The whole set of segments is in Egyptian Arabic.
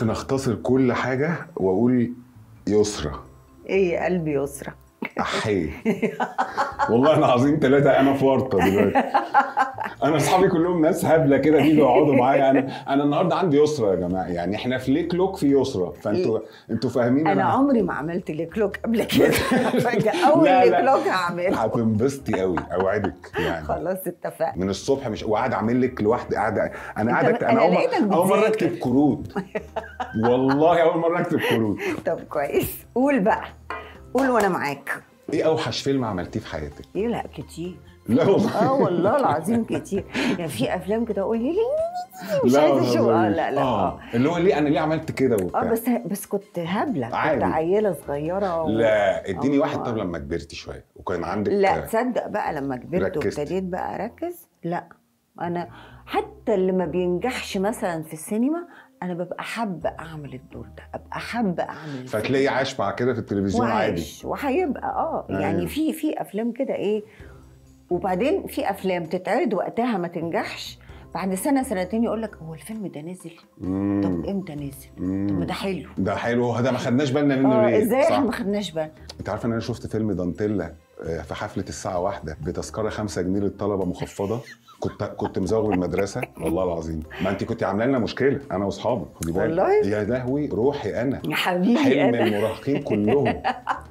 ممكن اختصر كل حاجه واقول يسرى ايه يا قلبي يسرى احيه والله العظيم ثلاثه انا في ورطه دلوقتي انا اصحابي كلهم ناس هبله كده بيجوا يقعدوا معايا انا انا النهارده عندي يسرى يا جماعه يعني احنا في ليك لوك في يسرى فانتوا انتوا فاهمين انا عمري ما عملت ليك لوك قبل كده فجاه اول لا، ليك لا. لوك هعمله هتنبسطي قوي اوعدك يعني خلاص اتفقنا من الصبح مش وقاعد اعمل لك لوحدي قاعد انا قاعد أكتب- أنا انا اول لقيتك مره اول مره بتذاكر. اكتب كروت والله اول مره اكتب كروت طب كويس قول بقى قول وانا معاك ايه اوحش فيلم عملتيه في حياتك ايه لا كتير لا والله اه والله العظيم كتير يعني في افلام كده اقول لي مش لا عايزه والله اشوف اه ماليش. لا لا اه اللي هو ليه انا ليه عملت كده اه وبتاع بس بس كنت هبله كنت عادي. عيله صغيره و... لا اديني آه. واحد طب لما كبرتي شويه وكان عندك لا تصدق بقى لما كبرت ركزت. وابتديت بقى اركز لا انا حتى اللي ما بينجحش مثلا في السينما انا ببقى حابه اعمل الدور ده ابقى حابه اعمل الفيلم. فتلاقي عاش مع كده في التلفزيون عادي وعايش وهيبقى اه أيوة. يعني في في افلام كده ايه وبعدين في افلام تتعرض وقتها ما تنجحش بعد سنه سنتين يقول لك هو الفيلم ده نزل طب مم. امتى نزل مم. طب ما ده حلو ده حلو ده ما خدناش بالنا منه اه ليه ازاي صح؟ احنا ما خدناش بالنا انت عارف ان انا شفت فيلم دانتيلا آه، في حفله الساعه واحدة بتذكره 5 جنيه للطلبه مخفضه كنت كنت مزوغ من المدرسه والله العظيم ما انت كنت عامله لنا مشكله انا واصحابي خدي بالك والله؟ يا لهوي روحي انا يا حبيبي حلم انا المراهقين كلهم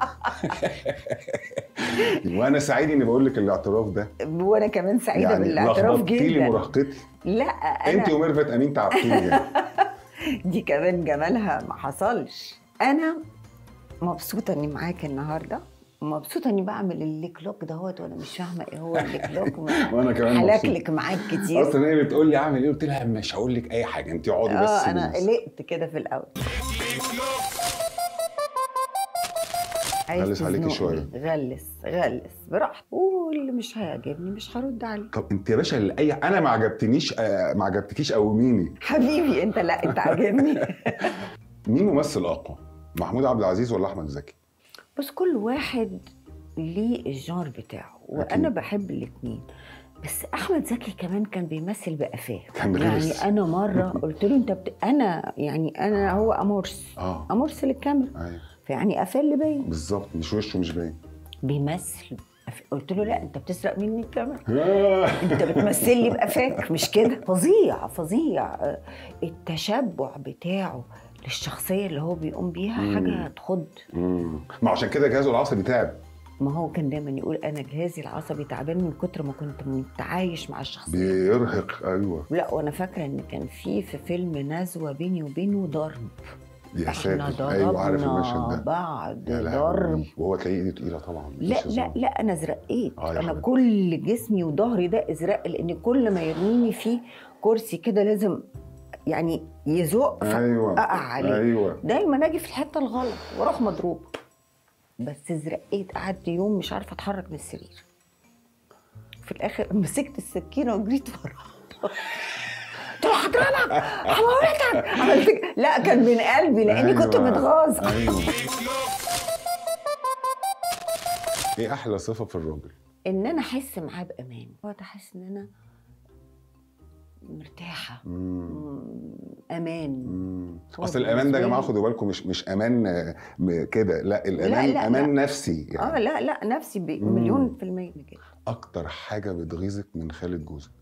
وانا سعيد اني بقول لك الاعتراف ده وانا كمان سعيده يعني بالاعتراف لخبطتي لي جدا مراهقتي لا انت انا وميرفت امين تعبتوني يعني. دي كمان جمالها ما حصلش انا مبسوطه اني معاك النهارده مبسوطه اني بعمل الليك لوك دهوت وانا مش فاهمه ايه هو الليك لوك وانا كمان مبسوط. حلكلك معاك كتير اصلا هي بتقول لي اعمل ايه قلت لها مش هقول لك اي حاجه انت اقعدي بس اه انا بس. قلقت كده في الاول عايز غلس عليكي تزنقني. شوية. غلس غلس براحتك قول اللي مش هيعجبني مش هرد عليه طب انت يا باشا اللي اي انا ما عجبتنيش آه، ما عجبتكيش قوميني حبيبي انت لا انت عاجبني مين ممثل اقوى محمود عبد العزيز ولا احمد زكي بس كل واحد ليه الجار بتاعه وانا أكيد. بحب الاثنين بس احمد زكي كمان كان بيمثل بقفاه كان يعني غلس. انا مره قلت له انت بت... انا يعني انا هو امورس اه امورس للكاميرا ايوه فيعني قفاه اللي باين بالظبط مش وشه مش باين بيمثل بقف- قلت له لا انت بتسرق مني الكاميرا آه. انت بتمثل لي بقفاك مش كده فظيع فظيع آه، التشبع بتاعه للشخصيه اللي هو بيقوم بيها مم. حاجه تخض مم. ما عشان كده جهازه العصبي تعب ما هو كان دايما يقول انا جهازي العصبي تعبان من كتر ما كنت متعايش مع الشخصيه بيرهق ايوه لا وانا فاكره ان كان في في فيلم نزوه بيني وبينه ضرب يا احنا ساتر ايوه عارف المشهد ضربنا ده بعض يا ضرب لهوي وهو تلاقيه ايده تقيله طبعا لا مفيش لا هزار. لا انا ازرقيت آه يا انا حبيبي. كل جسمي وظهري ده ازرق لان كل ما يرميني فيه كرسي كده لازم يعني يزق ايوه فاقع عليه ايوه دايما اجي في الحته الغلط واروح مضروب بس ازرقيت قعدت يوم مش عارفه اتحرك من السرير في الاخر مسكت السكينه وجريت وراه قلت له هضربك هموتك عملت كده. لا كان من قلبي لاني كنت أيوة. متغاظه ايوه ايه احلى صفه في الراجل ان انا احس معاه بامان هو احس ان انا مرتاحه مم. مم، امان مم. هو اصل الامان ده يا بالنسبة جماعه لي- خدوا بالكم مش مش امان آه، م- كده لا الامان لا، لا. امان نفسي اه يعني لا لا نفسي مم. بمليون في المية كده اكتر حاجه بتغيظك من خالد جوزك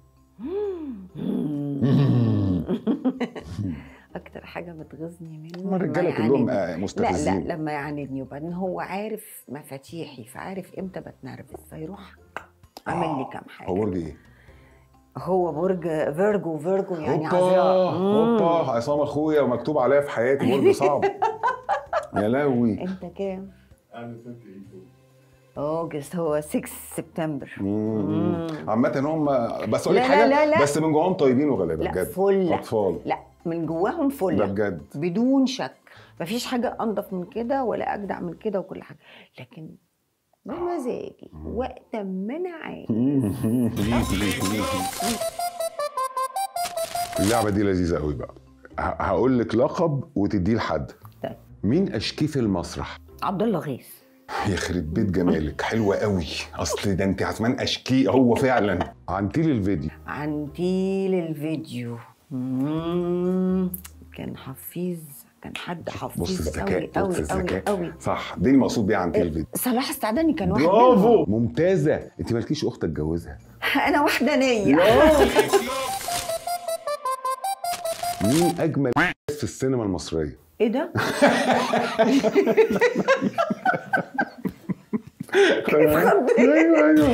اكتر حاجه بتغيظني منه هم لما الرجاله كلهم يعاندني. آه، لا مستفزين لا لما يعاندني وبعدين هو عارف مفاتيحي فعارف امتى بتنرفز فيروح عامل لي كام حاجه هو برج ايه؟ هو برج فيرجو فيرجو يعني هوبا عذراء مم. هوبا عصام اخويا ومكتوب عليا في حياتي برج صعب يا لهوي انت كام؟ انا 28 اوجست هو 6 سبتمبر مم. مم. عامة هم بس اقول لك لا، لا، حاجة لا، لا. بس من جواهم طيبين وغلابة لا بجد فل أطفال لا من جواهم ده فل بجد بدون شك مفيش حاجة أنضف من كده ولا أجدع من كده وكل حاجة لكن بمزاجي وقت ما أنا عايز اللعبة دي لذيذة قوي بقى ه- هقول لك لقب وتديه لحد طيب. مين أشكي في المسرح؟ عبد الله غيث يخرب بيت جمالك حلوة قوي أصل ده أنت عثمان أشكي هو فعلا عنتيل الفيديو عندي للفيديو مم. كان حفيظ كان حد بص حفيظ الذكاء قوي بص قوي قوي الذكاء قوي صح دي المقصود بيها عن تلفزيون صلاح السعداني كان واحد برافو منهم. ممتازه انت مالكيش اخت اتجوزها انا وحدانيه مين اجمل في السينما المصريه ايه ده؟ ايوه ايوه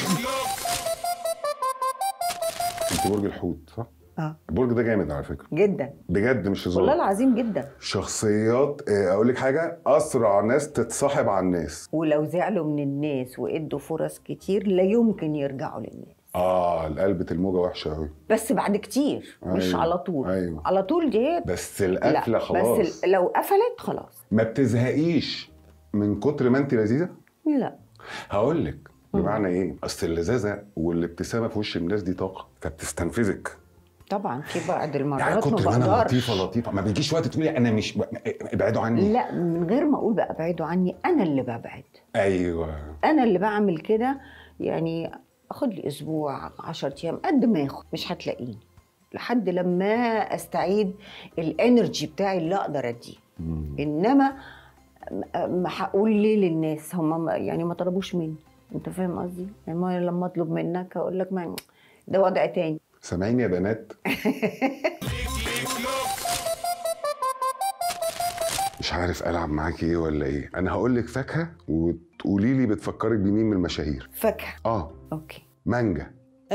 انت برج الحوت صح؟ اه البرج ده جامد على فكره جدا بجد مش والله هزار العظيم جدا شخصيات آه، اقول لك حاجه اسرع ناس تتصاحب على الناس ولو زعلوا من الناس وادوا فرص كتير لا يمكن يرجعوا للناس اه قلبة الموجه وحشه قوي بس بعد كتير مش أيوة، على طول أيوة. على طول دي بس القفله خلاص بس ال- لو قفلت خلاص ما بتزهقيش من كتر ما انت لذيذه لا هقول لك بمعنى ايه اصل اللذاذه والابتسامه في وش الناس دي طاقه فبتستنفذك طبعا في بعض يعني المرات كتر ما ما انا بقدرش لطيفه لطيفه ما بيجيش وقت تقولي انا مش ابعدوا عني لا من غير ما اقول بقى ابعدوا عني انا اللي ببعد ايوه انا اللي بعمل كده يعني اخد لي اسبوع 10 ايام قد ما اخد مش هتلاقيني لحد لما استعيد الانرجي بتاعي اللي اقدر اديه انما ما هقول ليه للناس هم ما- يعني ما طلبوش مني انت فاهم قصدي يعني ما لما اطلب منك اقول لك ما ده وضع تاني سامعين يا بنات مش عارف العب معاكي ايه ولا ايه انا هقول لك فاكهه وتقولي لي بتفكرك بمين من المشاهير فاكهه اه اوكي مانجا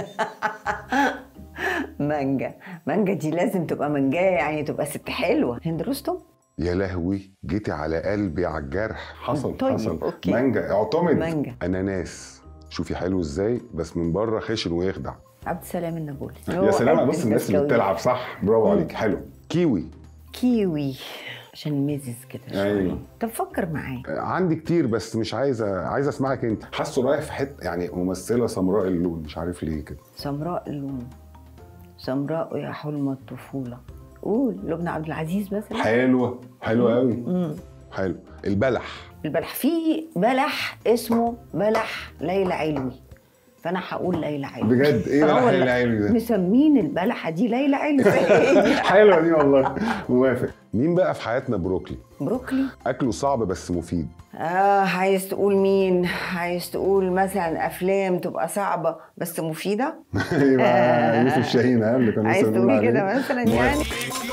مانجا مانجا دي لازم تبقى منجايه يعني تبقى ست حلوه هند رستم يا لهوي جيتي على قلبي على الجرح حصل طيب، حصل أوكي. مانجا اعتمد مانجا. اناناس شوفي حلو ازاي بس من بره خشن ويخدع عبد السلام النابلسي يا سلام قد بص الناس اللي البسكويت. بتلعب صح برافو عليك حلو كيوي كيوي عشان ميزز كده شويه أيوة. طب فكر معايا عندي كتير بس مش عايزه عايز اسمعك انت حاسه رايح في حته يعني ممثله سمراء اللون مش عارف ليه كده سمراء اللون سمراء يا حلم الطفوله قول لبنى عبد العزيز مثلا حلوه حلوه قوي مم. حلو البلح البلح في بلح اسمه بلح ليلى علوي فانا هقول ليلى علوي بجد ايه آه بلح والله. ليلى علوي ده مسمين البلحه دي ليلى علوي حلوه دي والله موافق مين بقى في حياتنا بروكلي بروكلي اكله صعب بس مفيد اه عايز تقول مين عايز تقول مثلا افلام تبقى صعبه بس مفيده يبقى يوسف شاهين ها اللي كان عايز لسه بنقول تقولي كده عليه. مثلا موافق. يعني